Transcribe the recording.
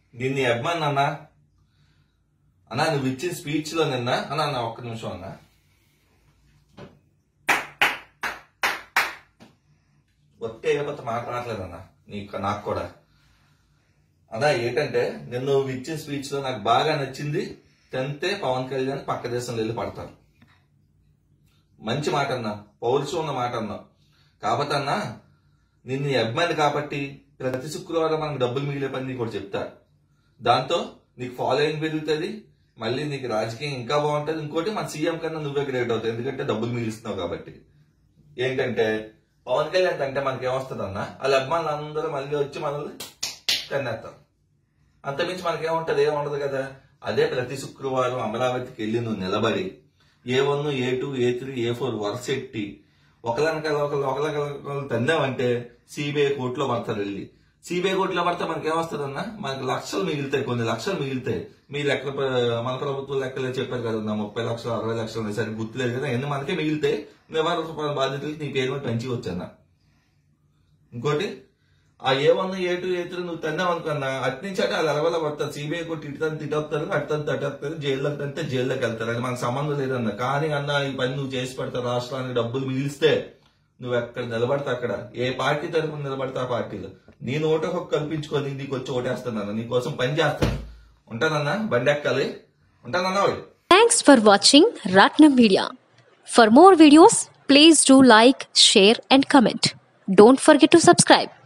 నిన్ను అభిమాన్ అన్నా అన్నా నువ్వు ఇచ్చిన స్పీచ్ లో నిన్న అన్నా అన్న ఒక్క నిమిషం అన్నా ఒత్తే లేకపోతే మాట్లాడలేదన్నా నీకు నాకు కూడా అదా ఏంటంటే నేను నువ్వు ఇచ్చిన స్పీచ్ లో నాకు బాగా నచ్చింది టెన్తే పవన్ కళ్యాణ్ పక్క దేశంలో వెళ్ళి పడతారు మంచి మాట అన్నా పౌరుషం ఉన్న మాట అన్నా కాబట్టి అన్నా నిన్ను అభిమాని కాబట్టి ప్రతి శుక్రవారం మనకు డబ్బులు మిగిలే పని నీకు ఒకటి చెప్తా దాంతో నీకు ఫాలోయింగ్ పెరుగుతుంది మళ్ళీ నీకు రాజకీయం ఇంకా బాగుంటుంది ఇంకోటి మన సీఎం కన్నా నువ్వే గ్రేట్ అవుతావు ఎందుకంటే డబ్బులు మిగిలిస్తున్నావు కాబట్టి ఏంటంటే పవన్ కళ్యాణ్ అంటే మనకి ఏమొస్తుంది అన్న వాళ్ళ అభిమానులు అందరూ మళ్ళీ వచ్చి మనల్ని కన్నేస్తారు అంతమించి మనకేముంటది ఏముండదు కదా అదే ప్రతి శుక్రవారం అమరావతికి వెళ్ళి నువ్వు నిలబడి A one A two A three A four వరుస ఎట్టి ఒకళ్ళనకాల ఒకళ్ళు ఒకళ్ళ తన్నామంటే సిబిఐ కోర్టులో పడతారు వెళ్ళి సిబిఐ కోర్టులో పడితే మనకి ఏమొస్తుందన్న మనకి లక్షలు మిగులుతాయి కొన్ని లక్షలు మిగులుతాయి మీ లెక్క మన ప్రభుత్వం లెక్కలే చెప్పారు కదా ముప్పై లక్షలు అరవై లక్షలు సరే గుర్తులేదు కదా ఎన్ని మనకే మిగిలితే నివారణ బాధ్యతలు నీ పేరు మీద పెంచి వచ్చాను ఇంకోటి ఆ A one A two A three నువ్వు తన్నావు అనుకున్నా అటు నుంచి అటు అది అలవల పడతారు సిబిఐ కొట్టి ఇటుతాను తిట్టొస్తారు అటుతాను తట్టొస్తారు జైల్లోకి అంటే జైల్లోకి వెళ్తారు అది మనకు సంబంధం లేదన్న కానీ అన్న ఈ పని నువ్వు చేసి పెడతావు రాష్ట్రానికి డబ్బులు మిగిలిస్తే నువ్వు ఎక్కడ నిలబడతా అక్కడ ఏ పార్టీ తరఫున నిలబడతా ఆ పార్టీలో నీ నోట హక్కు కల్పించుకొని నీకు వచ్చి ఓటేస్తానన్న నీ కోసం పని చేస్తాను ఉంటానన్నా బండి ఎక్కాలి ఉంటానన్నా ఓయ్. Thanks for watching Ratnam Media. For more videos, please do like, share, and comment. Don't forget to subscribe.